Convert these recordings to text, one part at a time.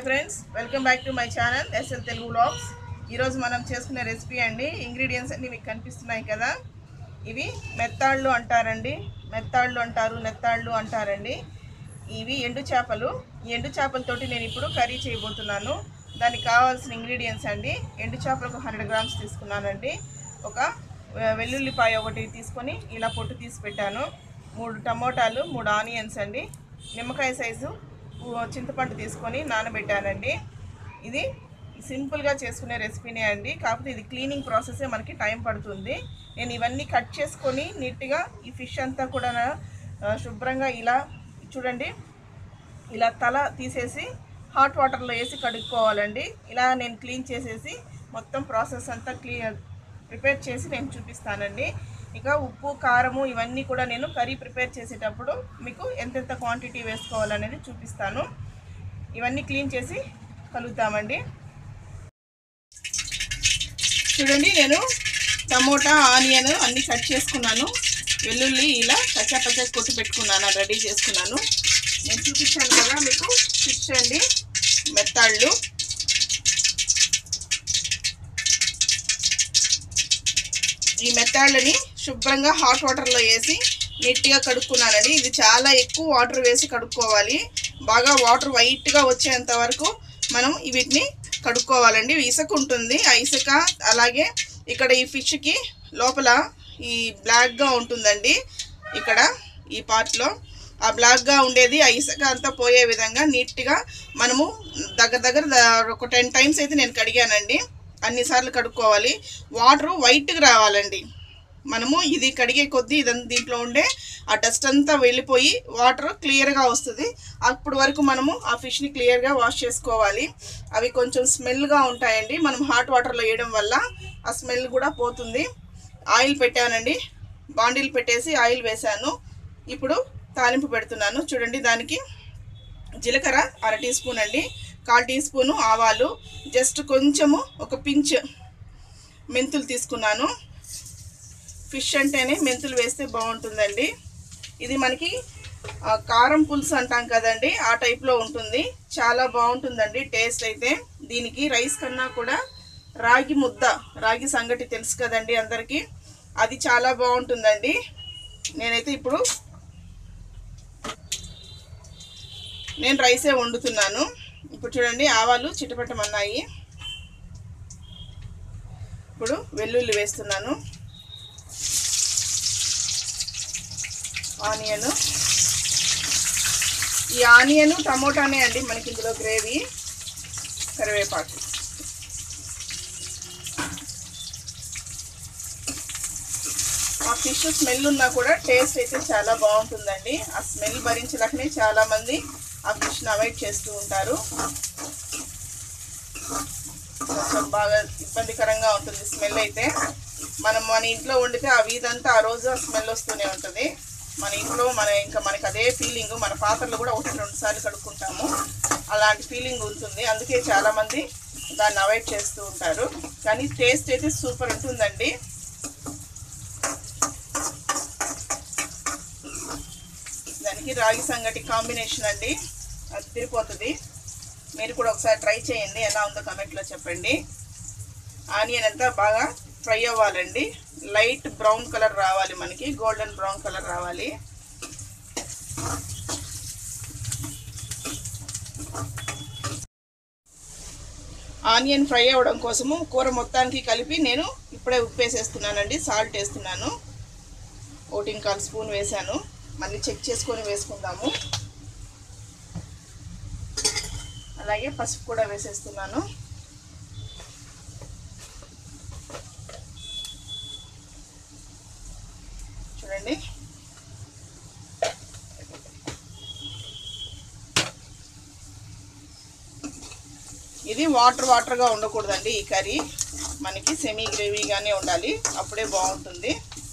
friends welcome back to my channel S L Telugu vlogs ఈరోజు మనం చేసుకునే రెసిపీ అండి ఇంగ్రీడియంట్స్ అన్నీ మీకు కనిపిస్తున్నాయి కదా ఇవి మెత్తాళ్ళు అంటారండి మెత్తాళ్ళు అంటారు నెత్తాళ్ళు అంటారండి ఇవి ఎండు చేపలు ఈ ఎండు చేపలతోటి నేను ఇప్పుడు కర్రీ చేయబోతున్నాను దానికి కావాల్సిన ఇంగ్రీడియంట్స్ అండి ఎండు చేపలకు హండ్రెడ్ గ్రామ్స్ తీసుకున్నానండి ఒక వె- వెల్లుల్లిపాయ ఒకటి తీసుకొని ఇలా పొట్టు తీసి పెట్టాను మూడు టమోటాలు మూడు ఆనియన్స్ అండి నిమ్మకాయ సైజు ఊ- చింతపండు తీసుకొని నానబెట్టానండి ఇది సింపుల్గా చేసుకునే రెసిపీనే అండి కాకపోతే ఇది క్లీనింగ్ ప్రాసెసే మనకి టైం పడుతుంది నేను ఇవన్నీ కట్ చేసుకొని నీట్గా ఈ ఫిష్ అంతా కూడా ఆ, శుభ్రంగా ఇలా చూడండి ఇలా తల తీసేసి హాట్ వాటర్లో వేసి కడుక్కోవాలండి ఇలా నేను క్లీన్ చేసేసి మొత్తం ప్రాసెస్ అంతా క్లీ ప్రిపేర్ చేసి నేను చూపిస్తానండి ఇక ఉప్పు కారము ఇవన్నీ కూడా నేను కర్రీ ప్రిపేర్ చేసేటప్పుడు మీకు ఎంతెంత క్వాంటిటీ వేసుకోవాలనేది చూపిస్తాను ఇవన్నీ క్లీన్ చేసి కలుగుతామండి చూడండి నేను టమోటా ఆనియన్ అన్నీ కట్ చేసుకున్నాను వెల్లుల్లి ఇలా పచ్చ పచ్చ కొట్టు పెట్టుకున్నాను రెడీ చేసుకున్నాను నేను చూపించాను కదా మీకు ఫిష్ అండి మెత్తాళ్ళు ఈ మెత్తాళ్ళని శుభ్రంగా హాట్ వాటర్లో వేసి నీట్గా కడుక్కున్నానండి ఇది చాలా ఎక్కువ వాటర్ వేసి కడుక్కోవాలి బాగా వాటర్ వైట్గా వచ్చేంత వరకు మనం వీటిని కడుక్కోవాలండి ఇసుక ఉంటుంది ఆ ఇసుక అలాగే ఇక్కడ ఈ ఫిష్కి లోపల ఈ బ్లాక్గా ఉంటుందండి ఇక్కడ ఈ పార్ట్లో ఆ బ్లాక్గా ఉండేది ఆ ఇసుక అంతా పోయే విధంగా నీట్గా మనము దగ్గర దగ్గర ద- ఒక టెన్ టైమ్స్ అయితే నేను కడిగానండి అన్నిసార్లు కడుక్కోవాలి వాటర్ వైట్గా రావాలండి మనము ఇది కడిగే కొద్దీ ఇదంతా దీంట్లో ఉండే ఆ డస్ట్ అంతా వెళ్ళిపోయి వాటర్ క్లియర్గా వస్తుంది అప్పుడు వరకు మనము ఆ ఫిష్ని క్లియర్గా వాష్ చేసుకోవాలి అవి కొంచెం స్మెల్గా ఉంటాయండి మనం హాట్ వాటర్లో వేయడం వల్ల ఆ స్మెల్ కూడా పోతుంది ఆయిల్ పెట్టానండి బాండిల్ పెట్టేసి ఆయిల్ వేశాను ఇప్పుడు తాలింపు పెడుతున్నాను చూడండి దానికి జీలకర్ర అర టీ స్పూన్ అండి కాల్ టీ స్పూను ఆవాలు జస్ట్ కొంచెము ఒక పించ్ మెంతులు తీసుకున్నాను ఫిష్ అంటేనే మెంతులు వేస్తే బాగుంటుందండి ఇది మనకి ఆ, కారం పులుసు అంటాం కదండి ఆ టైప్లో ఉంటుంది చాలా బాగుంటుందండి టేస్ట్ అయితే దీనికి రైస్ కన్నా కూడా రాగి ముద్ద రాగి సంగటి తెలుసు కదండి అందరికీ అది చాలా బాగుంటుందండి నేనైతే ఇప్పుడు నేను రైసే వండుతున్నాను ఇప్పుడు చూడండి ఆవాలు చిటపటమన్నాయి ఇప్పుడు వెల్లుల్లి వేస్తున్నాను ఆనియన్ ఈ ఆనియన్ టమోటానే అండి మనకి ఇందులో గ్రేవీ కరివేపాకు ఆ ఫిష్ స్మెల్ ఉన్నా కూడా టేస్ట్ అయితే చాలా బాగుంటుందండి ఆ స్మెల్ భరించలేకనే చాలా మంది ఆ ఫిష్ని అవాయిడ్ చేస్తూ ఉంటారు కొంచెం బాగా ఇబ్బందికరంగా ఉంటుంది స్మెల్ అయితే మనం మన ఇంట్లో వండితే ఆ వీధంతా ఆ రోజు ఆ స్మెల్ వస్తూనే ఉంటుంది మన ఇంట్లో మన ఇంకా మనకి అదే ఫీలింగ్ మన పాత్రలు కూడా ఒకటి రెండు సార్లు కడుక్కుంటాము అలాంటి ఫీలింగ్ ఉంటుంది అందుకే చాలామంది దాన్ని అవాయిడ్ చేస్తూ ఉంటారు కానీ టేస్ట్ అయితే సూపర్ ఉంటుందండి దానికి రాగి సంగటి కాంబినేషన్ అండి అది తిరిగిపోతుంది మీరు కూడా ఒకసారి ట్రై చేయండి ఎలా ఉందో కమెంట్లో చెప్పండి ఆనియన్ అంతా బాగా ఫ్రై అవ్వాలండి లైట్ బ్రౌన్ కలర్ రావాలి మనకి గోల్డెన్ బ్రౌన్ కలర్ రావాలి ఆనియన్ ఫ్రై అవ్వడం కోసము కూర మొత్తానికి కలిపి నేను ఇప్పుడే ఉప్పు వేసేస్తున్నానండి సాల్ట్ వేస్తున్నాను ఒకటి కాల్ స్పూన్ వేసాను మళ్ళీ చెక్ చేసుకొని వేసుకుందాము అలాగే పసుపు కూడా వేసేస్తున్నాను చూడండి ఇది వాటర్ వాటర్గా ఉండకూడదండి ఈ కర్రీ మనకి సెమీ గ్రేవీగానే ఉండాలి అప్పుడే బాగుంటుంది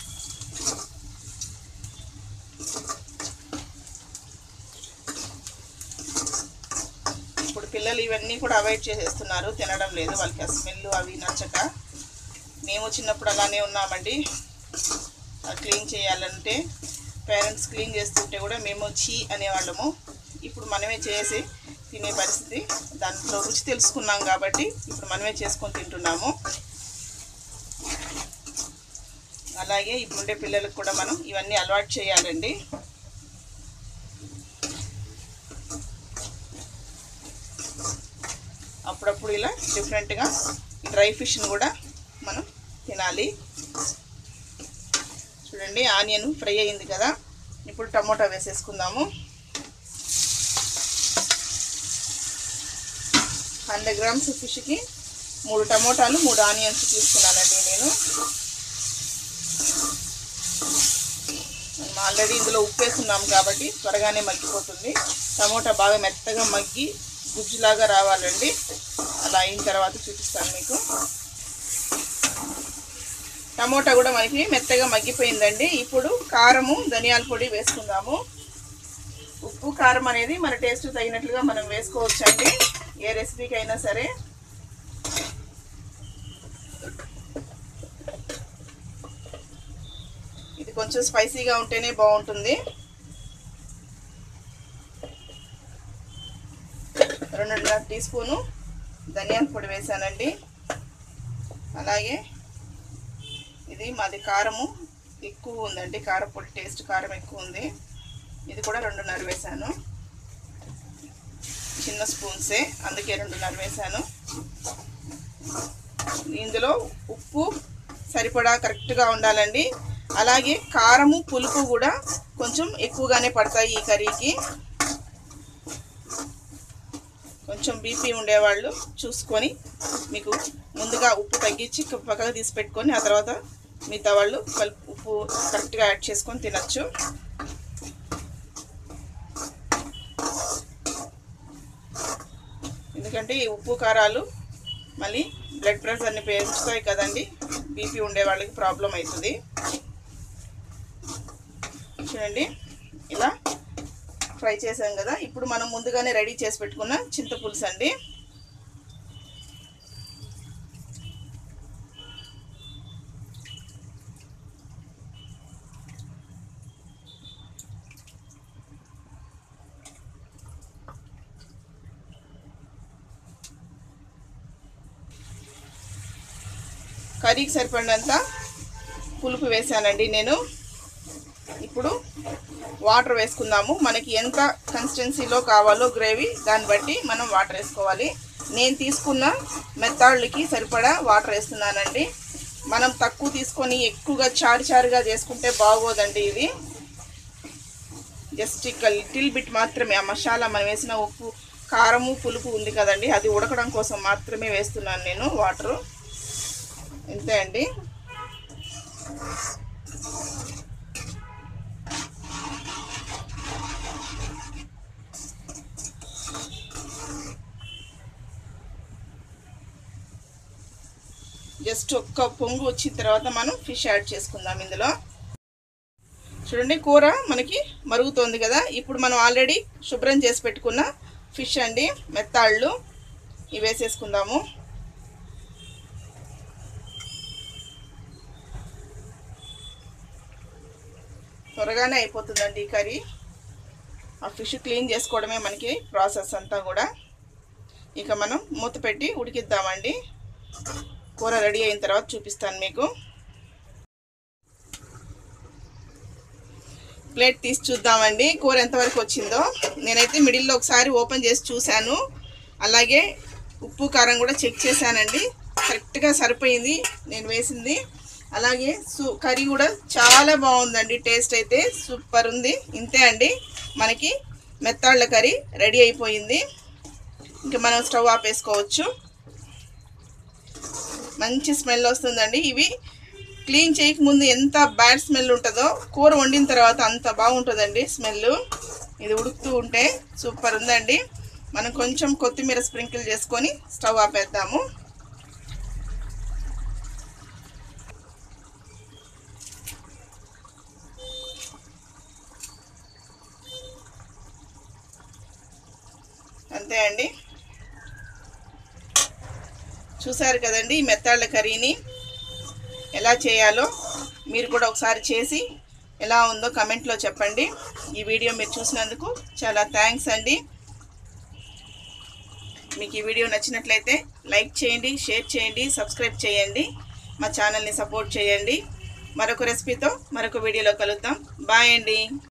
ఇప్పుడు పిల్లలు ఇవన్నీ కూడా అవాయిడ్ చేసేస్తున్నారు తినడం లేదు వాళ్ళకి ఆ స్మెల్ అవి నచ్చక మేము చిన్నప్పుడు అలానే ఉన్నామండి క్లీన్ చేయాలంటే పేరెంట్స్ క్లీన్ చేస్తుంటే కూడా మేము చీ అనేవాళ్ళము ఇప్పుడు మనమే చేసి తినే పరిస్థితి దాంట్లో రుచి తెలుసుకున్నాం కాబట్టి ఇప్పుడు మనమే చేసుకొని తింటున్నాము అలాగే ఇప్పుడుండే పిల్లలకు కూడా మనం ఇవన్నీ అలవాటు చేయాలండి అప్పుడప్పుడు ఇలా డిఫరెంట్గా డ్రై ఫిష్ని కూడా మనం తినాలి చూడండి ఆనియన్ ఫ్రై అయింది కదా ఇప్పుడు టమోటా వేసేసుకుందాము హండ్రెడ్ గ్రామ్స్ ఫిష్కి మూడు టమోటాలు మూడు ఆనియన్స్ తీసుకున్నానండి నేను మనం ఆల్రెడీ ఇందులో ఉప్పు వేసుకున్నాం కాబట్టి త్వరగానే మగ్గిపోతుంది టమోటా బాగా మెత్తగా మగ్గి గుజ్జులాగా రావాలండి అలా అయిన తర్వాత చూపిస్తాను మీకు టమోటా కూడా మనకి మెత్తగా మగ్గిపోయిందండి ఇప్పుడు కారము ధనియాల పొడి వేసుకుందాము ఉప్పు కారం అనేది మన టేస్ట్ తగినట్లుగా మనం వేసుకోవచ్చండి ఏ రెసిపీకి అయినా సరే ఇది కొంచెం స్పైసీగా ఉంటేనే బాగుంటుంది రెండున్నర టీ స్పూను ధనియాల పొడి వేసానండి అలాగే ఇది మాది కారము ఎక్కువ ఉందండి కారపొడి టేస్ట్ కారం ఎక్కువ ఉంది ఇది కూడా రెండున్నర వేసాను చిన్న స్పూన్సే అందుకే రెండున్నర వేసాను ఇందులో ఉప్పు సరిపడా కరెక్ట్గా ఉండాలండి అలాగే కారము పులుపు కూడా కొంచెం ఎక్కువగానే పడతాయి ఈ కర్రీకి కొంచెం బీపీ ఉండేవాళ్ళు చూసుకొని మీకు ముందుగా ఉప్పు తగ్గించి పక్కగా తీసి పెట్టుకొని ఆ తర్వాత మిగతా వాళ్ళు కలుపు ఉప్పు కరెక్ట్గా యాడ్ చేసుకొని తినచ్చు ఎందుకంటే ఈ ఉప్పు కారాలు మళ్ళీ బ్లడ్ ప్రెషర్ని పెంచుతాయి కదండి బీపీ ఉండే వాళ్ళకి ప్రాబ్లం అవుతుంది చూడండి ఇలా ఫ్రై చేసాం కదా ఇప్పుడు మనం ముందుగానే రెడీ చేసి పెట్టుకున్న చింతపులుసు అండి కర్రీకి సరిపడినంత పులుపు వేసానండి నేను ఇప్పుడు వాటర్ వేసుకుందాము మనకి ఎంత కన్సిస్టెన్సీలో కావాలో గ్రేవీ దాన్ని బట్టి మనం వాటర్ వేసుకోవాలి నేను తీసుకున్న మెత్తాళ్ళకి సరిపడా వాటర్ వేస్తున్నానండి మనం తక్కువ తీసుకొని ఎక్కువగా చారు చారుగా చేసుకుంటే బాగోదండి ఇది జస్ట్ ఇక లిటిల్ బిట్ మాత్రమే ఆ మసాలా మనం వేసిన ఉప్పు కారము పులుపు ఉంది కదండి అది ఉడకడం కోసం మాత్రమే వేస్తున్నాను నేను వాటరు ఇంతే అండి జస్ట్ ఒక్క పొంగు వచ్చిన తర్వాత మనం ఫిష్ యాడ్ చేసుకుందాం ఇందులో చూడండి కూర మనకి మరుగుతోంది కదా ఇప్పుడు మనం ఆల్రెడీ శుభ్రం చేసి పెట్టుకున్న ఫిష్ అండి మెత్తాళ్ళు ఇవి వేసేసుకుందాము త్వరగానే అయిపోతుందండి ఈ కర్రీ ఆ ఫిష్ క్లీన్ చేసుకోవడమే మనకి ప్రాసెస్ అంతా కూడా ఇక మనం మూత పెట్టి ఉడికిద్దామండి కూర రెడీ అయిన తర్వాత చూపిస్తాను మీకు ప్లేట్ తీసి చూద్దామండి కూర ఎంతవరకు వచ్చిందో నేనైతే మిడిల్లో ఒకసారి ఓపెన్ చేసి చూశాను అలాగే ఉప్పు కారం కూడా చెక్ చేశానండి కరెక్ట్గా సరిపోయింది నేను వేసింది అలాగే సు కర్రీ కూడా చాలా బాగుందండి టేస్ట్ అయితే సూపర్ ఉంది ఇంతే అండి మనకి మెత్తాళ్ళ కర్రీ రెడీ అయిపోయింది ఇంకా మనం స్టవ్ ఆపేసుకోవచ్చు మంచి స్మెల్ వస్తుందండి ఇవి క్లీన్ చేయకముందు ఎంత బ్యాడ్ స్మెల్ ఉంటుందో కూర వండిన తర్వాత అంత బాగుంటుందండి స్మెల్ ఇది ఉడుకుతూ ఉంటే సూపర్ ఉందండి మనం కొంచెం కొత్తిమీర స్ప్రింకిల్ చేసుకొని స్టవ్ ఆపేద్దాము అంతే అండి చూసారు కదండి ఈ మెత్తాళ్ళ కర్రీని ఎలా చేయాలో మీరు కూడా ఒకసారి చేసి ఎలా ఉందో కమెంట్లో చెప్పండి ఈ వీడియో మీరు చూసినందుకు చాలా థ్యాంక్స్ అండి మీకు ఈ వీడియో నచ్చినట్లయితే లైక్ చేయండి షేర్ చేయండి సబ్స్క్రైబ్ చేయండి మా ఛానల్ని సపోర్ట్ చేయండి మరొక రెసిపీతో మరొక వీడియోలో కలుద్దాం బాయ్ అండి